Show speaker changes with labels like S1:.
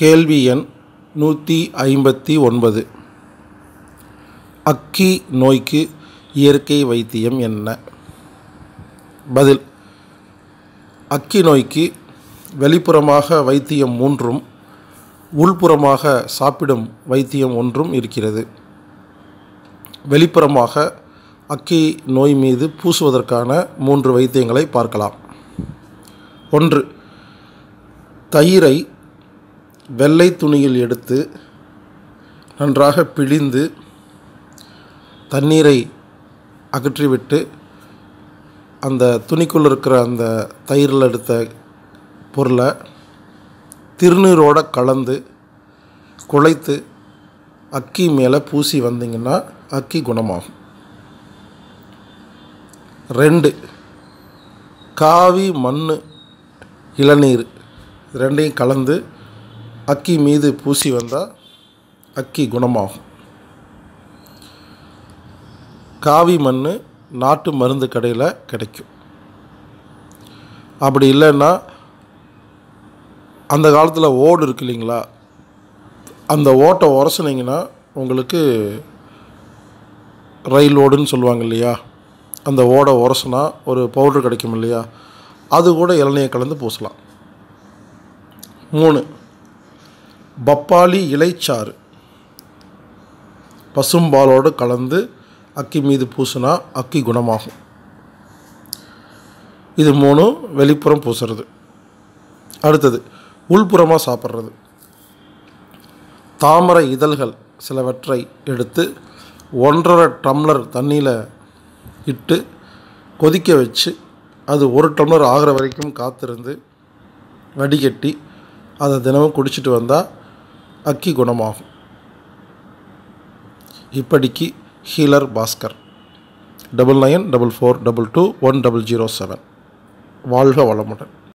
S1: கேள்வி எண் நூற்றி ஐம்பத்தி ஒன்பது அக்கி நோய்க்கு இயற்கை வைத்தியம் என்ன பதில் அக்கி நோய்க்கு வெளிப்புறமாக வைத்தியம் மூன்றும் உள்புறமாக சாப்பிடும் வைத்தியம் ஒன்றும் இருக்கிறது வெளிப்புறமாக அக்கி நோய் மீது பூசுவதற்கான மூன்று வைத்தியங்களை பார்க்கலாம் ஒன்று தயிரை வெள்ளை துணியில் எடுத்து நன்றாக பிழிந்து தண்ணீரை அகற்றிவிட்டு அந்த துணிக்குள் இருக்கிற அந்த தயிரில் எடுத்த பொருளை திருநீரோட கலந்து குழைத்து அக்கி மேலே பூசி வந்தீங்கன்னா அக்கி குணமாகும் ரெண்டு காவி மண் இளநீர் ரெண்டையும் கலந்து அக்கி மீது பூசி வந்தால் அக்கி குணமாகும் காவி மண் நாட்டு மருந்து கடையில் கிடைக்கும் அப்படி இல்லைன்னா அந்த காலத்தில் ஓடு இருக்கு இல்லைங்களா அந்த ஓட்டை உரசுனீங்கன்னா உங்களுக்கு ரயில் ஓடுன்னு சொல்லுவாங்க இல்லையா அந்த ஓடை உரசுனா ஒரு பவுட்ரு கிடைக்கும் இல்லையா அது கூட இளநீயை கலந்து பூசலாம் மூணு பப்பாளி இலைச்சாறு பசும்பாலோடு கலந்து அக்கி மீது பூசினா அக்கி குணமாகும் இது மூணும் வெளிப்புறம் பூசுறது அடுத்தது உள்புறமாக சாப்பிட்றது தாமரை இதழ்கள் சிலவற்றை எடுத்து ஒன்றரை டம்ளர் தண்ணியில் இட்டு கொதிக்க வச்சு அது ஒரு டம்ளர் ஆகிற வரைக்கும் காத்திருந்து வடிகட்டி அதை தினமும் குடிச்சிட்டு வந்தால் அக்கி குணமாகும் இப்படிக்கு healer Bhaskar double nine double four double two one double zero seven வாழ்க வளமுடன்